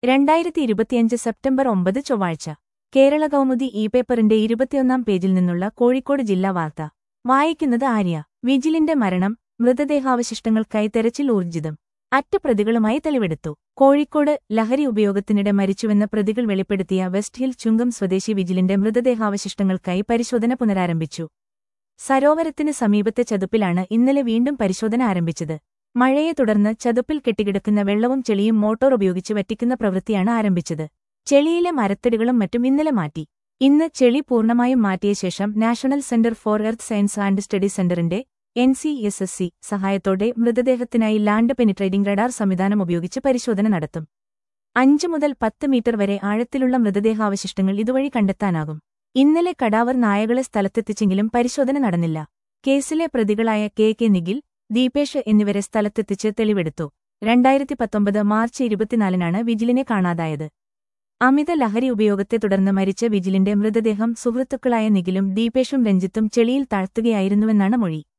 രണ്ടായിരത്തി ഇരുപത്തിയഞ്ച് സെപ്റ്റംബർ ഒമ്പത് ചൊവ്വാഴ്ച കേരള കൗമുദി ഇ പേപ്പറിന്റെ ഇരുപത്തിയൊന്നാം പേജിൽ നിന്നുള്ള കോഴിക്കോട് ജില്ലാ വാർത്ത വായിക്കുന്നത് ആര്യ വിജിലിന്റെ മരണം മൃതദേഹാവശിഷ്ടങ്ങൾക്കായി തെരച്ചിൽ ഊർജിതം അറ്റ് പ്രതികളുമായി തെളിവെടുത്തു കോഴിക്കോട് ലഹരി ഉപയോഗത്തിനിടെ മരിച്ചുവെന്ന പ്രതികൾ വെളിപ്പെടുത്തിയ വെസ്റ്റ് ഹിൽ ചുങ്കം സ്വദേശി വിജിലിന്റെ മൃതദേഹാവശിഷ്ടങ്ങൾക്കായി പരിശോധന പുനരാരംഭിച്ചു സരോവരത്തിന് സമീപത്തെ ചതുപ്പിലാണ് ഇന്നലെ വീണ്ടും പരിശോധന ആരംഭിച്ചത് മഴയെ തുടർന്ന് ചതുപ്പിൽ കെട്ടിക്കിടക്കുന്ന വെള്ളവും ചെളിയും മോട്ടോർ ഉപയോഗിച്ച് വറ്റിക്കുന്ന പ്രവൃത്തിയാണ് ആരംഭിച്ചത് ചെളിയിലെ മരത്തടികളും മറ്റും ഇന്നലെ മാറ്റി ഇന്ന് ചെളി പൂർണ്ണമായും മാറ്റിയ ശേഷം national centre for earth science and study സെന്ററിന്റെ N C S S C സഹായത്തോടെ മൃതദേഹത്തിനായി ലാൻഡ് പെനിട്രേറ്റിംഗ് റഡാർ സംവിധാനം ഉപയോഗിച്ച് പരിശോധന നടത്തും അഞ്ച് മുതൽ പത്ത് മീറ്റർ വരെ ആഴത്തിലുള്ള മൃതദേഹാവശിഷ്ടങ്ങൾ ഇതുവഴി കണ്ടെത്താനാകും ഇന്നലെ കടാവർ നായകളെ സ്ഥലത്തെത്തിച്ചെങ്കിലും പരിശോധന നടന്നില്ല കേസിലെ പ്രതികളായ കെ കെ നിഖിൽ ദീപേഷ് എന്നിവരെ സ്ഥലത്തെത്തിച്ച് തെളിവെടുത്തു രണ്ടായിരത്തി പത്തൊമ്പത് മാർച്ച് ഇരുപത്തിനാലിനാണ് വിജിലിനെ കാണാതായത് അമിത ലഹരി ഉപയോഗത്തെ തുടർന്ന് മരിച്ച വിജിലിന്റെ മൃതദേഹം സുഹൃത്തുക്കളായ നിഖിലും ദീപേഷും രഞ്ജിത്തും ചെളിയിൽ താഴ്ത്തുകയായിരുന്നുവെന്നാണ് മൊഴി